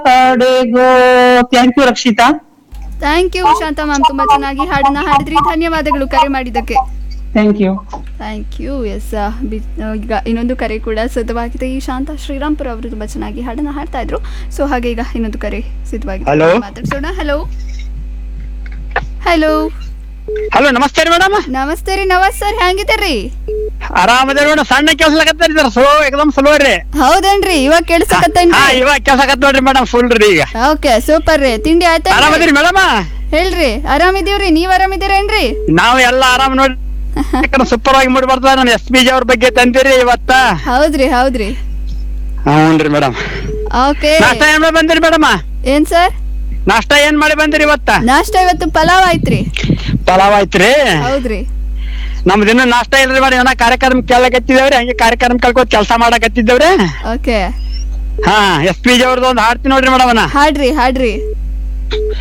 ಕಡೆಗೋ thank you Rakshita thank you Shanta ma'am ತುಂಬಾ ಚೆನ್ನಾಗಿ ಹಾಡನ್ನ ಹಾಡಿದ್ರಿ ಧನ್ಯವಾದಗಳು ಕರೆ ಮಾಡಿದ್ದಕ್ಕೆ thank you thank you yes ಈಗ ಇನ್ನೊಂದು ಕರೆ ಕೂಡ ಸಿದ್ಧವಾಗಿದೆ ಈ ಶಾಂತ ಶ್ರೀರಾಮ್ಪುರ ಅವರು ತುಂಬಾ ಚೆನ್ನಾಗಿ ಹಾಡನ್ನ ಹಾಡ್ತಾ ಇದ್ರು ಸೊ ಹಾಗೆ ಈಗ ಇನ್ನೊಂದು ಕರೆ ಸಿದ್ಧವಾಗಿದೆ Hello. ಮಾತಾಡ್ಸೋಣ ಹಲೋ ಹಲೋ ಹಲೋ ನಮಸ್ತೆ ರೀ ಮೇಡಮ್ ನಮಸ್ತೆ ರೀ ನವಾಜ್ ಸರ್ ಹೆಂಗಿದ್ದೀರಿ ಆರಾಮದೇರಿ ಮೇಡಮ್ ಸಣ್ಣ ಕೆಲ್ಸಕತ್ತಾರಿ ಸರ್ ಸ್ಲೋ ಎಕ್ದಮ್ ಸ್ಲೋ ರೀ ಹೌದೇನ್ರಿ ಇವಾಗ ಹಾ ಕೇಳಿಸಕತ್ತೇನ್ರಿ ಇವಾಗ ಕೆಲ್ಸಕತ್ ನೋಡ್ರಿ ಮೇಡಮ್ ಫುಲ್ ರೀ ಈಗ ಓಕೆ ಸೂಪರ್ ರೀ ತಿಂಡಿ ಆಯ್ತಾ ಆರಾಮದಿರಿ ಮೇಡಮ್ ಹೇಳ್ರಿ ಆರಾಮಿದೀವ್ರಿ ನೀವ್ ಆರಾಮಿದ್ದೀರೇನ್ರಿ ನಾವು ಎಲ್ಲ ಆರಾಮ್ ನೋಡಿ ಸೂಪರ್ ಆಗಿ ಮೂಡಿ ಬರ್ತದ ನಾನು ಎಸ್ ಪಿ ಜಿ ಅವ್ರ ಬಗ್ಗೆ ತಂದಿರಿ ಇವತ್ತ ಹೌದ್ರಿ ಹೌದ್ರಿ ಹ್ಞೂನ್ರಿ ಮೇಡಮ್ ಓಕೆ ನಾಷ್ಟ ಏನ್ ಮಾಡಿ ಬಂದಿರಿ ಮೇಡಮ್ ಏನ್ ಸರ್ ನಾಷ್ಟ ಏನ್ ಮಾಡಿ ಬಂದಿರಿ ಇವತ್ತ ನಾಷ್ಟ ಇವತ್ತು ಪಲಾವ್ ಆಯ್ತ್ರಿ ಪಲಾವ್ ಆಯ್ತ್ರಿ ಹೌದ್ರಿ ನಮ್ದು ಇನ್ನೂ ನಾಷ್ಟ ಇಲ್ರಿ ಮೇಡಮ್ ಏನೋ ಕಾರ್ಯಕ್ರಮ ಕೇಳಕತ್ತಿದೇವ್ರಿ ಹಂಗೆ ಕಾರ್ಯಕ್ರಮ ಕೇಳ್ಕೊತ ಕೆಲಸ ಮಾಡಕತ್ತಿದ್ದೇವ್ರಿ ಓಕೆ ಹಾ ಎಸ್ ಪಿ ಜಿ ಅವ್ರದ್ದು ಒಂದು ಹಾಡ್ತೀನಿ ನೋಡ್ರಿ ಮೇಡಮ್ ಹಾಡ್ರಿ ಹಾಡ್ರಿ